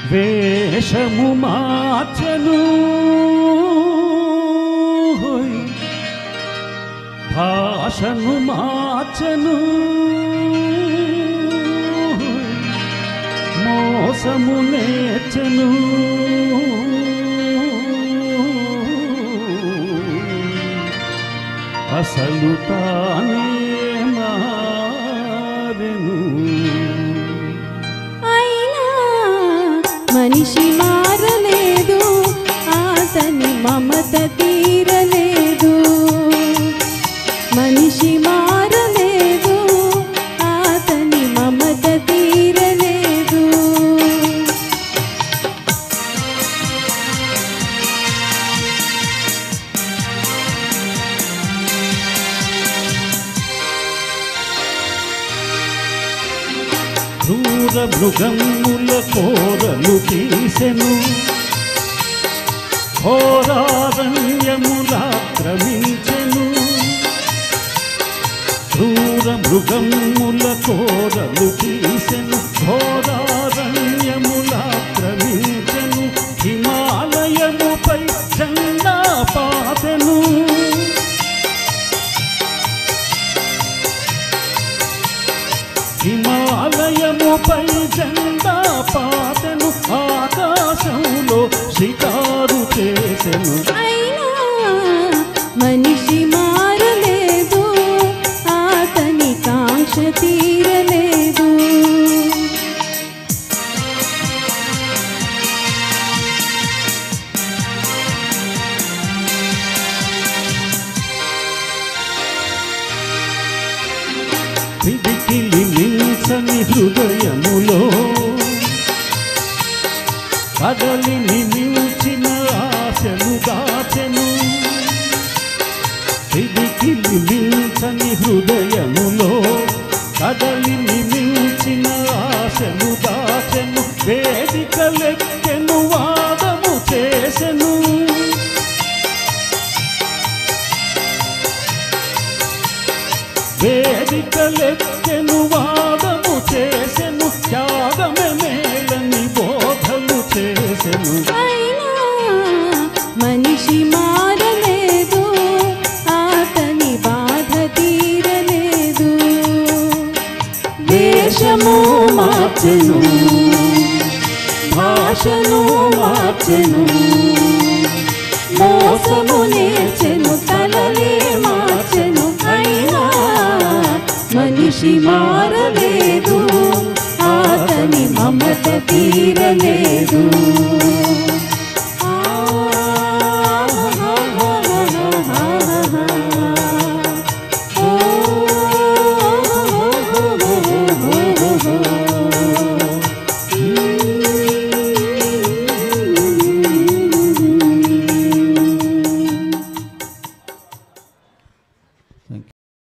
వేషము మార్చను హోయ్. భాషను మార్చను హోయ్. మోసము నేర్చను అసలు తానే మారెను అయినా మనిషి మారలేదు ఆతని మమత తీరలేదు మనిషి మారలేదు ఆతని మమత తీరలేదు క్రూర మృగముల కోరలు తీసెను ఘోరారణ్యములాక్రమించెను క్రూర మృగముల కోరలు తీసెను ఘోరారణ్యములాక్రమించెను హిమాలయముపై జెండా పాతెను హిమాలయముపై జెండా పాతెను ఆకాశంలో షికారు చేసెను అయినా మనిషి మారలేదు ఆతని కాంక్ష తీరలేదు పిడికిలి నిల్చని హృదయములో కదలిని నిల్చిన ఆశలు దాచెను పిడికిలి నిల్చని హృదయములో కదలిని నిల్చిన ఆశలు దాచెను వేదికలెక్కెను వాదము చేసెను వేదికలెక్కెను వాదము చేసెను త్యాగమే మేలని బోధలు చేసెను అయినా మనిషి మారలేదు ఆతని బాధ తీరలేదు దేశము మార్చెను భాషను మార్చెను మోసము నేర్చెను తలలే మార్చెను అయినా మనిషి మారలేదు ఆతని మమత తీరలేదు